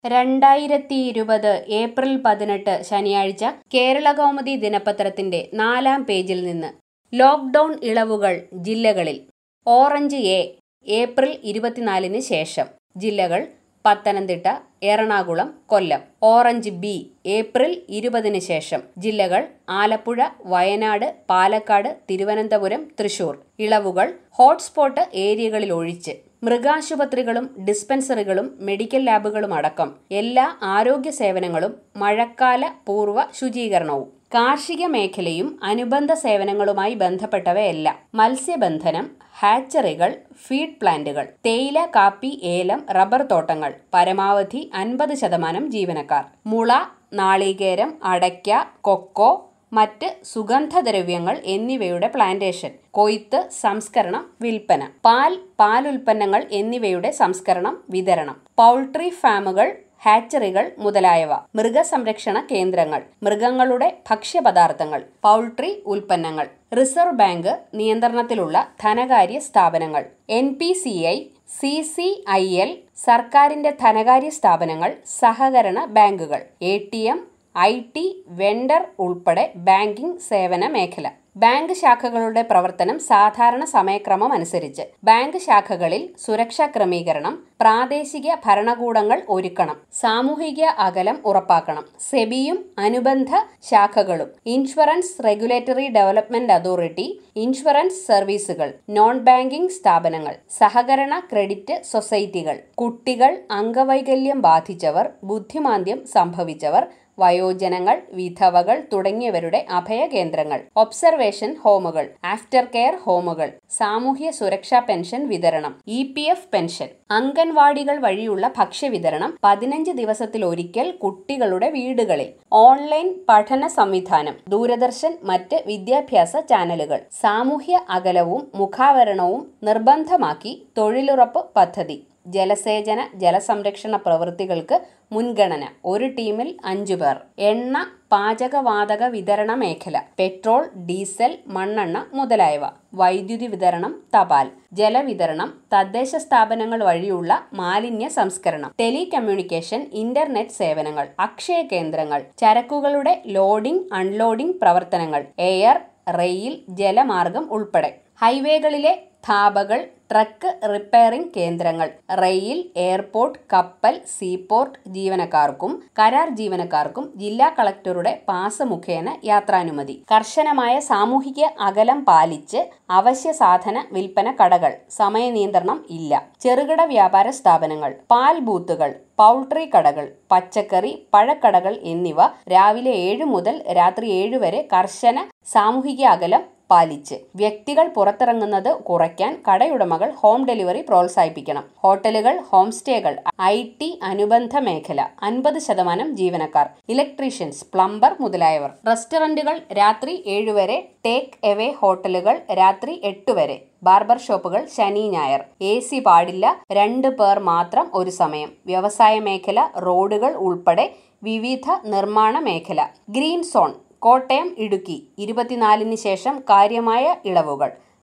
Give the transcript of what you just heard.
രണ്ടായിരത്തി ഇരുപത് ഏപ്രിൽ പതിനെട്ട് ശനിയാഴ്ച കേരളകൗമുദി ദിനപത്രത്തിന്റെ നാലാം പേജിൽ നിന്ന് ലോക്ക്ഡൌൺ ഇളവുകൾ ജില്ലകളിൽ ഓറഞ്ച് എ ഏപ്രിൽ ഇരുപത്തിനാലിന് ശേഷം ജില്ലകൾ Pathanamthitta Ernakulam Kollam orange B April ഇരുപതിന് ശേഷം ജില്ലകൾ ആലപ്പുഴ വയനാട് പാലക്കാട് തിരുവനന്തപുരം തൃശൂർ ഇളവുകൾ ഹോട്ട്സ്പോട്ട് ഏരിയകളിൽ ഒഴിച്ച് മൃഗാശുപത്രികളും ഡിസ്പെൻസറികളും മെഡിക്കൽ ലാബുകളും അടക്കം എല്ലാ ആരോഗ്യ സേവനങ്ങളും മഴക്കാല പൂർവ്വ ശുചീകരണവും കാർഷിക മേഖലയും അനുബന്ധ സേവനങ്ങളുമായി ബന്ധപ്പെട്ടവയെല്ലാം മത്സ്യബന്ധനം ഹാച്ചറികൾ ഫീഡ് പ്ലാന്റുകൾ തേയില കാപ്പി ഏലം റബ്ബർ തോട്ടങ്ങൾ പരമാവധി അൻപത് ശതമാനം ജീവനക്കാർ മുള നാളികേരം അടയ്ക്ക കൊക്കോ മറ്റ് സുഗന്ധദ്രവ്യങ്ങൾ എന്നിവയുടെ പ്ലാന്റേഷൻ കൊയ്ത്ത് സംസ്കരണം വിൽപ്പന പാൽ പാലുൽപ്പന്നങ്ങൾ എന്നിവയുടെ സംസ്കരണം വിതരണം പൗൾട്രി ഫാമുകൾ ഹാച്ചറികൾ മുതലായവ മൃഗസംരക്ഷണ കേന്ദ്രങ്ങൾ മൃഗങ്ങളുടെ ഭക്ഷ്യപദാർത്ഥങ്ങൾ പൗൾട്രി ഉൽപ്പന്നങ്ങൾ റിസർവ് ബാങ്ക് നിയന്ത്രണത്തിലുള്ള ധനകാര്യ സ്ഥാപനങ്ങൾ N P C I C C I L സർക്കാരിന്റെ ധനകാര്യ സ്ഥാപനങ്ങൾ സഹകരണ ബാങ്കുകൾ A T M I T vendor ഉൾപ്പെടെ ബാങ്കിംഗ് സേവന മേഖല ബാങ്ക് ശാഖകളുടെ പ്രവർത്തനം സാധാരണ സമയക്രമം അനുസരിച്ച് ബാങ്ക് ശാഖകളിൽ സുരക്ഷാ ക്രമീകരണം പ്രാദേശിക ഭരണകൂടങ്ങൾ ഒരുക്കണം സാമൂഹിക അകലം ഉറപ്പാക്കണം സെബിയും അനുബന്ധ ശാഖകളും insurance regulatory development authority insurance സർവീസുകൾ നോൺ ബാങ്കിംഗ് സ്ഥാപനങ്ങൾ സഹകരണ ക്രെഡിറ്റ് സൊസൈറ്റികൾ കുട്ടികൾ അംഗവൈകല്യം ബാധിച്ചവർ ബുദ്ധിമാന്ദ്യം സംഭവിച്ചവർ വയോജനങ്ങൾ വിധവകൾ തുടങ്ങിയവരുടെ അഭയകേന്ദ്രങ്ങൾ ഒബ്സർവേഷൻ ഹോമുകൾ ആഫ്റ്റർ കെയർ ഹോമുകൾ സാമൂഹ്യ സുരക്ഷാ പെൻഷൻ വിതരണം ഇ പി എഫ് പെൻഷൻ അംഗൻവാടികൾ വഴിയുള്ള ഭക്ഷ്യവിതരണം പതിനഞ്ച് ദിവസത്തിലൊരിക്കൽ കുട്ടികളുടെ വീടുകളിൽ ഓൺലൈൻ പഠന സംവിധാനം ദൂരദർശൻ മറ്റ് വിദ്യാഭ്യാസ ചാനലുകൾ സാമൂഹ്യ അകലവും മുഖാവരണവും നിർബന്ധമാക്കി തൊഴിലുറപ്പ് പദ്ധതി ജലസേചന ജലസംരക്ഷണ പ്രവൃത്തികൾക്ക് മുൻഗണന ഒരു ടീമിൽ അഞ്ചു പേർ എണ്ണ പാചകവാതക വിതരണ മേഖല പെട്രോൾ ഡീസൽ മണ്ണെണ്ണ മുതലായവ വൈദ്യുതി വിതരണം തപാൽ ജലവിതരണം തദ്ദേശ സ്ഥാപനങ്ങൾ വഴിയുള്ള മാലിന്യ സംസ്കരണം ടെലികമ്മ്യൂണിക്കേഷൻ ഇന്റർനെറ്റ് സേവനങ്ങൾ അക്ഷയ കേന്ദ്രങ്ങൾ ചരക്കുകളുടെ ലോഡിംഗ് അൺലോഡിംഗ് പ്രവർത്തനങ്ങൾ എയർ റെയിൽ ജലമാർഗം ഉൾപ്പെടെ ഹൈവേകളിലെ ധാബകൾ ട്രക്ക് റിപ്പയറിംഗ് കേന്ദ്രങ്ങൾ റെയിൽ എയർപോർട്ട് കപ്പൽ സീപോർട്ട് ജീവനക്കാർക്കും കരാർ ജീവനക്കാർക്കും ജില്ലാ കളക്ടറുടെ പാസ് മുഖേന യാത്രാനുമതി കർശനമായ സാമൂഹിക അകലം പാലിച്ച് അവശ്യ സാധന വിൽപ്പന കടകൾ സമയ നിയന്ത്രണം ഇല്ല ചെറുകിട വ്യാപാര സ്ഥാപനങ്ങൾ പാൽ ബൂത്തുകൾ പൗൾട്രി കടകൾ പച്ചക്കറി പഴക്കടകൾ എന്നിവ രാവിലെ ഏഴ് മുതൽ രാത്രി ഏഴ് വരെ കർശന സാമൂഹിക അകലം പാലിച്ച് വ്യക്തികൾ പുറത്തിറങ്ങുന്നത് കുറയ്ക്കാൻ കടയുടമകൾ ഹോം ഡെലിവറി പ്രോത്സാഹിപ്പിക്കണം ഹോട്ടലുകൾ ഹോം സ്റ്റേകൾ ഐ ടി അനുബന്ധ മേഖല അൻപത് ശതമാനം ജീവനക്കാർ ഇലക്ട്രീഷ്യൻസ് പ്ലംബർ മുതലായവർ റെസ്റ്റോറന്റുകൾ രാത്രി ഏഴ് വരെ ടേക്ക് എവേ ഹോട്ടലുകൾ രാത്രി എട്ട് വരെ ബാർബർ ഷോപ്പുകൾ ശനി ഞായർ എ സി പാടില്ല രണ്ട് പേർ മാത്രം ഒരു സമയം വ്യവസായ മേഖല റോഡുകൾ ഉൾപ്പെടെ വിവിധ നിർമ്മാണ മേഖല ഗ്രീൻ സോൺ കോട്ടയം ഇടുക്കി ഇരുപത്തിനാലിന് ശേഷം കാര്യമായ ഇളവുകൾ